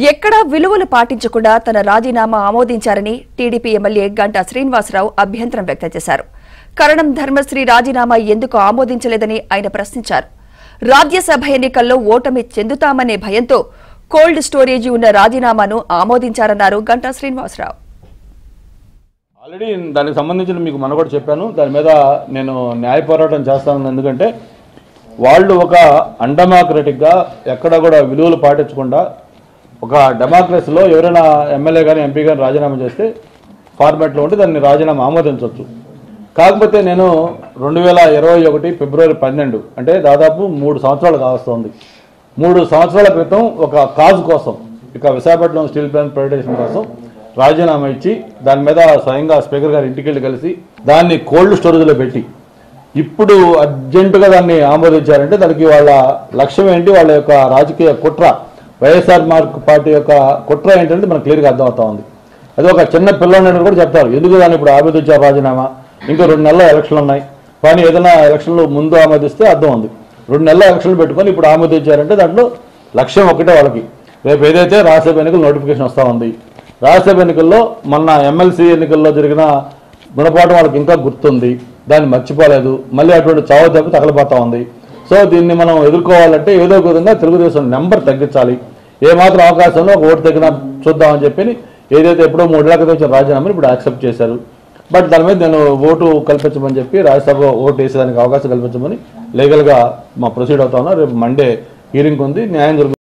ఎక్కడా విలువలు పాటించకుండా తన రాజీనామా ఆమోదించారని టీడీపీ ఎమ్మెల్యే గంటా శ్రీనివాసరావు అభ్యంతరం వ్యక్తం చేశారు కరణం ధర్మశ్రీ రాజీనామా ఎందుకు ఆమోదించలేదని ఆయన ప్రశ్నించారు రాజ్యసభ ఎన్నికల్లో ఓటమి చెందుతామనే భయంతో కోల్డ్ స్టోరేజీ ఉన్న రాజీనామాను ఆమోదించారన్నారు గంటా శ్రీనివాసరావు ఆల్రెడీ దానికి సంబంధించిన మీకు మన కూడా చెప్పాను దాని మీద నేను న్యాయ పోరాటం చేస్తాను ఎందుకంటే వాళ్ళు ఒక అన్డెమోక్రటిక్గా ఎక్కడ కూడా విలువలు పాటించకుండా ఒక డెమోక్రసీలో ఎవరైనా ఎమ్మెల్యే కానీ ఎంపీ కానీ రాజీనామా చేస్తే ఫార్మాట్లో ఉంటే దాన్ని రాజీనామా ఆమోదించవచ్చు కాకపోతే నేను రెండు వేల ఇరవై ఒకటి ఫిబ్రవరి పన్నెండు అంటే దాదాపు మూడు సంవత్సరాలు కావస్తోంది మూడు సంవత్సరాల క్రితం ఒక కాజ్ కోసం ఇక విశాఖపట్నం స్టీల్ ప్లాంట్ ప్రైవేటేషన్ కోసం రాజీనామా ఇచ్చి దాని మీద స్వయంగా స్పీకర్ గారు ఇంటికి వెళ్ళి కలిసి దాన్ని కోల్డ్ స్టోరేజ్లో పెట్టి ఇప్పుడు అర్జెంటుగా దాన్ని ఆమోదించారంటే దానికి వాళ్ళ లక్ష్యం ఏంటి వాళ్ళ యొక్క రాజకీయ కుట్ర వైఎస్ఆర్ మార్క్ పార్టీ యొక్క కుట్ర ఏంటంటే మనకు క్లియర్గా అర్థమవుతా ఉంది అది ఒక చిన్న పిల్లలు కూడా చెప్తారు ఎందుకు దాన్ని ఇప్పుడు ఆమోదించారు రాజీనామా ఇంకా రెండు నెలల ఎలక్షన్లు ఉన్నాయి కానీ ఏదైనా ఎలక్షన్లు ముందు ఆమోదిస్తే అర్థం ఉంది రెండు నెలల ఎలక్షన్లు పెట్టుకొని ఇప్పుడు ఆమోదించారంటే దాంట్లో లక్ష్యం ఒకటే వాళ్ళకి రేపు ఏదైతే రాజ్యసభ ఎన్నికలు నోటిఫికేషన్ వస్తూ ఉంది రాజ్యసభ ఎన్నికల్లో మొన్న ఎమ్మెల్సీ ఎన్నికల్లో జరిగిన గుణపాఠం వాళ్ళకి ఇంకా గుర్తుంది దాన్ని మర్చిపోలేదు మళ్ళీ అటువంటి చావు దెబ్బ తగలబోతా ఉంది సో దీన్ని మనం ఎదుర్కోవాలంటే ఏదో ఒక విధంగా తెలుగుదేశం నెంబర్ తగ్గించాలి ఏమాత్రం అవకాశంలో ఒక ఓటు తగ్గినా చూద్దామని చెప్పి ఏదైతే ఎప్పుడో మూడేళ్ల క్రితం వచ్చిన రాజీనామాని ఇప్పుడు యాక్సెప్ట్ చేశారు బట్ దాని మీద నేను ఓటు కల్పించమని చెప్పి రాజ్యసభ ఓటు వేసేదానికి అవకాశం కల్పించమని లీగల్గా మా ప్రొసీడ్ అవుతా ఉన్నా రేపు మండే హీరింగ్ ఉంది న్యాయం జరుగుతుంది